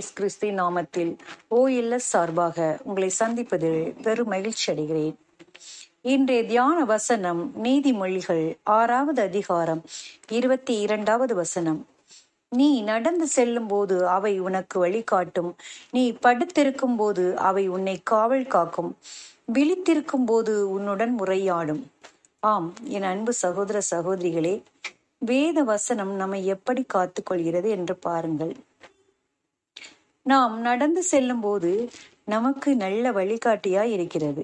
இயேசு கிறிஸ்துவின் நாமத்தில் ஓஎல்எஸ் சார்பாக உங்களை சந்திப்பதில் பெரும் மகிழ்ச்சி அடைகிறேன் இன்றைய தியான வசனம் நீதிமொழிகள் ஆறாவது அதிகாரம் இருபத்தி இரண்டாவது வசனம் நீ நடந்து செல்லும் போது அவை உனக்கு வழிகாட்டும் நீ படுத்திருக்கும் போது அவை உன்னை காவல் காக்கும் விழித்திருக்கும் போது உன்னுடன் முறையாடும் ஆம் என் அன்பு சகோதர சகோதரிகளே வேத வசனம் நம்மை எப்படி காத்துக்கொள்கிறது என்று பாருங்கள் நாம் நடந்து செல்லும் போது நமக்கு நல்ல வழிகாட்டியாய் இருக்கிறது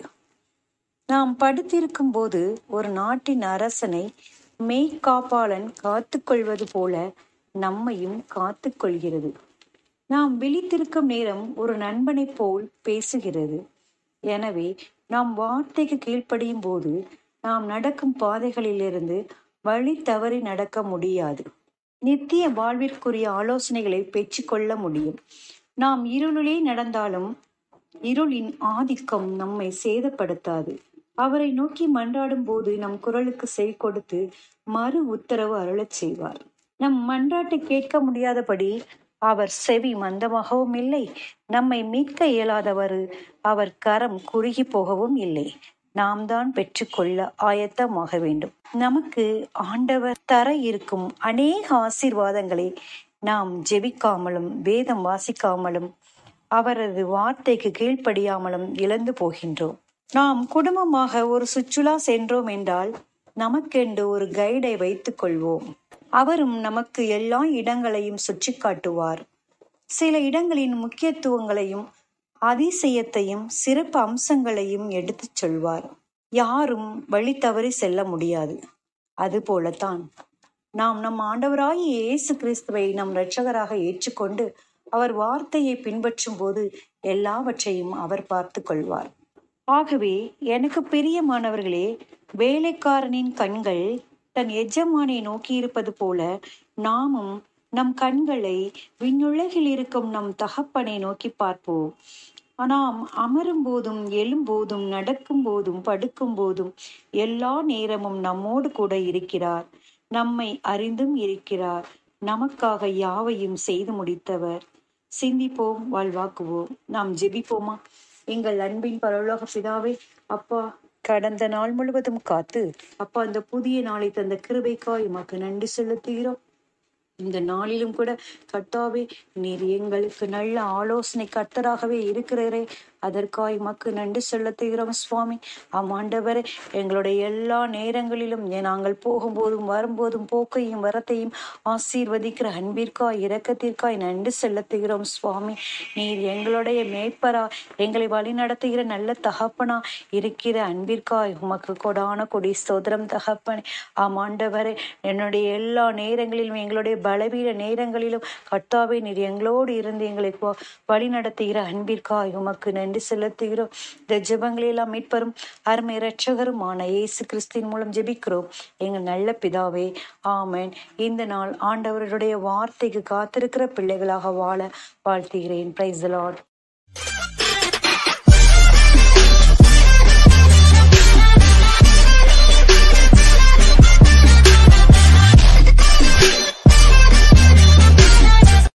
நாம் படுத்திருக்கும் போது ஒரு நாட்டின் அரசனை மெய்காப்பாளன் காத்துக்கொள்வது போல நம்மையும் காத்துக்கொள்கிறது நாம் விழித்திருக்கும் நேரம் ஒரு நண்பனைப் போல் பேசுகிறது எனவே நாம் வார்த்தைக்கு கீழ்ப்படியும் போது நாம் நடக்கும் பாதைகளிலிருந்து வழி தவறி நடக்க முடியாது நித்திய வாழ்விற்குரிய ஆலோசனைகளை பெற்றுக்கொள்ள முடியும் நாம் இருளிலே நடந்தாலும் இருளின் ஆதிக்கம் நம்மை சேதப்படுத்தாது அவரை நோக்கி மன்றாடும் போது நம் குரலுக்கு செய் கொடுத்து மறு உத்தரவு அருளச் செய்வார் நம் மன்றாட்டை கேட்க முடியாதபடி அவர் செவி மந்தமாகவும் இல்லை நம்மை மீட்க இயலாதவர் அவர் கரம் குறுகி போகவும் இல்லை நாம் தான் பெற்றுக்கொள்ள ஆயத்தமாக வேண்டும் நமக்கு ஆண்டவர் தர இருக்கும் அநேக ஆசீர்வாதங்களை நாம் ஜெபிக்காமலும் வேதம் வாசிக்காமலும் அவரது வார்த்தைக்கு கீழ்ப்படியாமலும் இழந்து போகின்றோம் நாம் குடும்பமாக ஒரு சுற்றுலா சென்றோம் என்றால் நமக்கென்று ஒரு கைடை வைத்துக் கொள்வோம் அவரும் நமக்கு எல்லா இடங்களையும் சுற்றி காட்டுவார் சில இடங்களின் முக்கியத்துவங்களையும் அதிசயத்தையும் சிறப்பு அம்சங்களையும் எடுத்துச் சொல்வார் யாரும் வழி தவறி செல்ல முடியாது அதுபோலத்தான் நாம் நம் ஆண்டவராகிய இயேசு கிறிஸ்துவை நம் இரட்சகராக ஏற்றுக்கொண்டு அவர் வார்த்தையை பின்பற்றும் போது எல்லாவற்றையும் அவர் பார்த்து கொள்வார் ஆகவே எனக்கு பிரியமானவர்களே வேலைக்காரனின் கண்கள் தன் எஜமானை நோக்கி இருப்பது போல நாமும் நம் கண்களை விண்ணுலகில் இருக்கும் நம் தகப்பனை நோக்கி பார்ப்போம் நாம் அமரும் போதும் எழும்போதும் நடக்கும் போதும் படுக்கும் போதும் எல்லா நேரமும் நம்மோடு கூட இருக்கிறார் நம்மை அறிந்தும் இருக்கிறார் நமக்காக யாவையும் செய்து முடித்தவர் சிந்திப்போம் வாழ்வாக்குவோம் நாம் ஜெபிப்போமா எங்கள் அன்பின் பரலோக பிதாவே அப்பா கடந்த நாள் முழுவதும் காத்து அப்பா அந்த புதிய நாளை தந்த கிருபைக்காய் உமக்கு நன்றி செலுத்துகிறோம் இந்த நாளிலும் கூட கர்த்தாவே நீர் எங்களுக்கு நல்ல ஆலோசனை கர்த்தராகவே இருக்கிறீரே அதற்காய் மக்கு நன்றி செலுத்துகிறோம் சுவாமி ஆமாண்டவரே எங்களுடைய எல்லா நேரங்களிலும் நாங்கள் போகும்போதும் வரும்போதும் போக்கையும் வரத்தையும் ஆசீர்வதிக்கிற அன்பிற்காய் இரக்கத்திற்காய் நன்றி செலுத்துகிறோம் சுவாமி நீர் எங்களுடைய மேய்ப்பரா எங்களை வழி நடத்துகிற நல்ல தகப்பனா இருக்கிற அன்பிற்காய் உமக்கு கொடான கொடி ஸ்தோத்திரம் தகப்பனே ஆமாண்டவரே என்னுடைய எல்லா நேரங்களிலும் எங்களுடைய பலவீன நேரங்களிலும் கர்த்தாவே நீர் எங்களோடு இருந்து எங்களை வழி நடத்துகிற அன்பிற்காய் உமக்கு நன்றி செலுத்துகிறோம் இந்த ஜெபங்களை எல்லாம் மீட்பரும் அருமை இரட்சகருமான இயேசு கிறிஸ்தின் மூலம் ஜெபிக்கிறோம் எங்கள் நல்ல பிதாவே ஆமேன் இந்த நாள் ஆண்டவருடைய வார்த்தைக்கு காத்திருக்கிற பிள்ளைகளாக வாழ வாழ்த்துகிறேன் பிரைஸ் லார்ட்